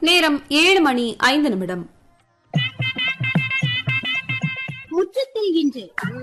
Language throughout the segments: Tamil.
நேரம் ஏழு மணி ஐந்து நிமிடம் முற்றத்தில் இன்று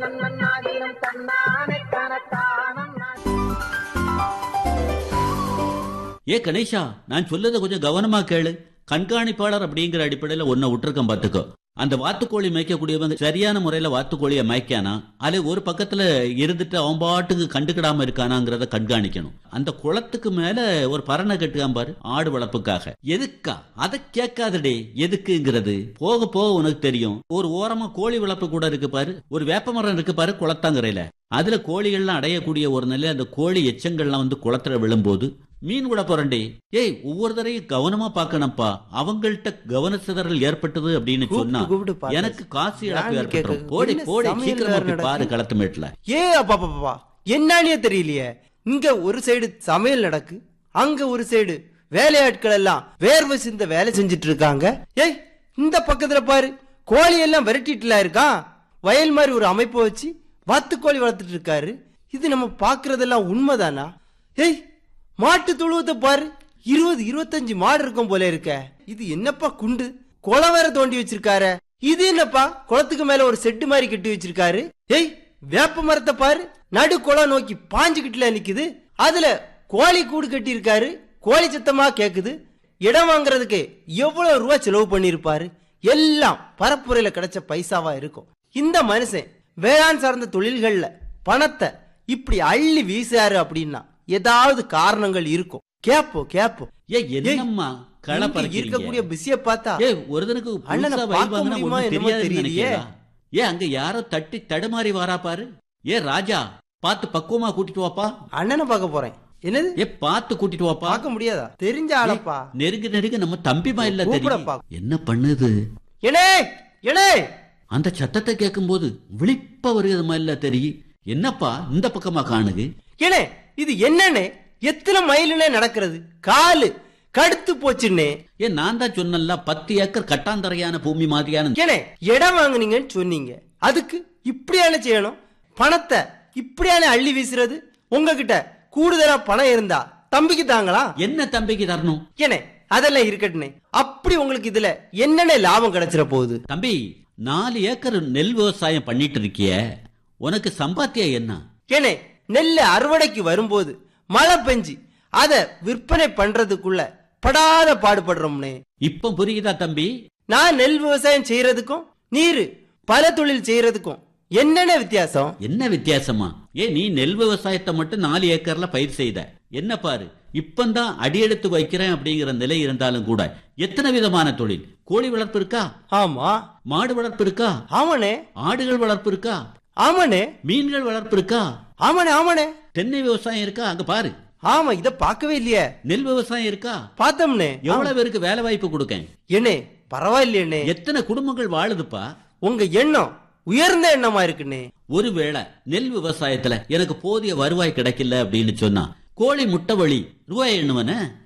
ஏ கணேஷா நான் சொல்லதை கொஞ்சம் கவனமா கேளு கண்காணிப்பாளர் அப்படிங்கிற அடிப்படையில ஒன்ன விட்டுருக்கேன் பாத்துக்கோ அந்த வாத்துக்கோழி மேய்க்கக்கூடியவங்க சரியான முறையில வாத்துக்கோழியை மேய்க்கானா அது ஒரு பக்கத்துல இருந்துட்டு அவன் பாட்டுக்கு கண்டுக்கிடாம இருக்கானாங்கிறத கண்காணிக்கணும் அந்த குளத்துக்கு மேல ஒரு பரணை கட்டுக்காம பாரு ஆடு வளர்ப்புக்காக எதுக்கா அதை கேட்காதடே எதுக்குங்கிறது போக போக உனக்கு தெரியும் ஒரு ஓரமா கோழி வளர்ப்பு கூட இருக்கு பாரு ஒரு வேப்ப மரம் இருக்கு பாரு குளத்தாங்கரையில அதுல கோழிகள்லாம் அடையக்கூடிய ஒரு நிலை அந்த கோழி எச்சங்கள்லாம் வந்து குளத்துல விழும்போது மீன் விட போறேன்டே ஏய் ஒவ்வொரு தரையும் கவனமா பார்க்கணும்ப்பா அவங்கள்ட்ட கவன சிதறல் ஏற்பட்டது அப்படின்னு கூப்பிட்டு சொன்னா கூப்பிட்டு பார்த்தா எனக்கு காசு இழப்பு யாருன்னு ஏற்பட்டுரும் கேட்க- போடி என்ன போடி சமையல் சீக்கிரமா வேற போய் பாரு நடக்கு? களத்து மேட்டுல ஏ அப்பா பாப்பா என்னன்னே தெரியலையே இங்க ஒரு சைடு சமையல் நடக்கு அங்க ஒரு சைடு வேலையாட்கள் எல்லாம் வேர்வை சிந்த வேலை செஞ்சுட்டு இருக்காங்க ஏய் இந்த பக்கத்துல பாரு கோழி எல்லாம் விரட்டிட்டுலாம் இருக்கான் வயல் மாதிரி ஒரு அமைப்பை வச்சு வாத்துக்கோழி வளர்த்துட்டு இருக்காரு இது நம்ம பாக்குறதெல்லாம் உண்மைதானா ஏய் மாட்டு தொழுவத்தை பாரு இருபது இருபத்தஞ்சு மாடு இருக்கும் போல இருக்க இது என்னப்பா குண்டு குளம் வேற தோண்டி வச்சிருக்காரு இது என்னப்பா குளத்துக்கு மேல ஒரு செட்டு மாதிரி கட்டி வச்சிருக்காரு ஏய் வேப்ப மரத்தை பாரு நடு குளம் நோக்கி பாஞ்சுக்கிட்டுல நிக்குது அதுல கோழி கூடு கட்டி இருக்காரு கோழி சத்தமா கேக்குது இடம் வாங்குறதுக்கு எவ்வளவு ரூபா செலவு பண்ணிருப்பாரு எல்லாம் பரப்புரையில கிடைச்ச பைசாவா இருக்கும் இந்த மனுஷன் வேளாண் சார்ந்த தொழில்கள்ல பணத்தை இப்படி அள்ளி வீசாரு அப்படின்னா ஏதாவது காரணங்கள் இருக்கும் கேப்போம் கேப்போம் ஏ என்னம்மா களை இங்க இருக்கக்கூடிய பறிக்கிறீங்க பிஸிய பார்த்தா ஏ ஒருத்தனுக்கு அண்ணனை புதுசா பார்க்க வைவாங்கன்னா முடியுமா ஒண்ணும் என்னமோ தெரியாதுன்னு தெரியலையே. நினைக்கிறா ஏ அங்க யாரோ தட்டி தடுமாறி வாரா பாரு ஏ ராஜா பார்த்து பக்குவமா கூட்டிட்டு வாப்பா அண்ணனை பார்க்க போறேன் என்னது ஏ பார்த்து கூட்டிட்டு வாப்பா பார்க்க முடியாதா தெரிஞ்ச ஆளப்பா நெருங்க நெருங்க நம்ம தம்பிமா இல்ல கூப்பிடப்பா. தெரியும் என்ன பண்ணுது எனே எனே அந்த சத்தத்தை கேட்கும்போது விழிப்ப வருகிறது மாதிரி தெரியும் என்னப்பா இந்த பக்கமா காணுது எனே இது என்னண்ணே எத்தனை மைலுனே நடக்கிறது காலு கடுத்து போச்சுன்னே ஏன் நான் தான் சொன்னல பத்து ஏக்கர் கட்டாந்தரையான பூமி மாதிரியான ஏனே இடம் வாங்குனீங்கன்னு சொன்னீங்க அதுக்கு இப்படியான செய்யணும் பணத்தை இப்படியான அள்ளி வீசுறது உங்ககிட்ட கூடுதலா பணம் இருந்தா தம்பிக்கு தாங்களா என்ன தம்பிக்கு தரணும் ஏனே அதெல்லாம் இருக்கட்டுனே அப்படி உங்களுக்கு இதுல என்னென்ன லாபம் கிடைச்சிட போகுது தம்பி நாலு ஏக்கர் நெல் விவசாயம் பண்ணிட்டு இருக்கிய உனக்கு சம்பாத்தியம் என்ன ஏனே நெல் அறுவடைக்கு வரும்போது மழை பெஞ்சு அத விற்பனை பண்றதுக்குள்ள படாத பாடுபடுறோம்னே இப்ப புரியுதா தம்பி நான் நெல் விவசாயம் செய்யறதுக்கும் நீரு பல தொழில் செய்யறதுக்கும் என்னென்ன வித்தியாசம் என்ன வித்தியாசமா ஏ நீ நெல் விவசாயத்தை மட்டும் நாலு ஏக்கர்ல பயிர் செய்த என்ன பாரு இப்பந்தான் அடியெடுத்து வைக்கிறேன் அப்படிங்கிற நிலை இருந்தாலும் கூட எத்தனை விதமான தொழில் கோழி வளர்ப்பு இருக்கா ஆமா மாடு வளர்ப்பு இருக்கா ஆமாண்ணே ஆடுகள் வளர்ப்பு இருக்கா ஆமாண்ணே மீன்கள் வளர்ப்பு இருக்கா ஆமாண்ணே ஆமாண்ணே தென்னை விவசாயம் இருக்கா அங்க பாரு ஆமா இத பார்க்கவே இல்லையே நெல் விவசாயம் இருக்கா பார்த்தோம்னே எவ்வளவு பேருக்கு வேலை வாய்ப்பு கொடுக்கேன் என்னே பரவாயில்லையண்ணே எத்தனை குடும்பங்கள் வாழுதுப்பா உங்க எண்ணம் உயர்ந்த எண்ணமா இருக்குண்ணே ஒருவேளை நெல் விவசாயத்துல எனக்கு போதிய வருவாய் கிடைக்கல அப்படின்னு சொன்னா கோழி முட்டை வழி ரூபாய் எண்ணுவன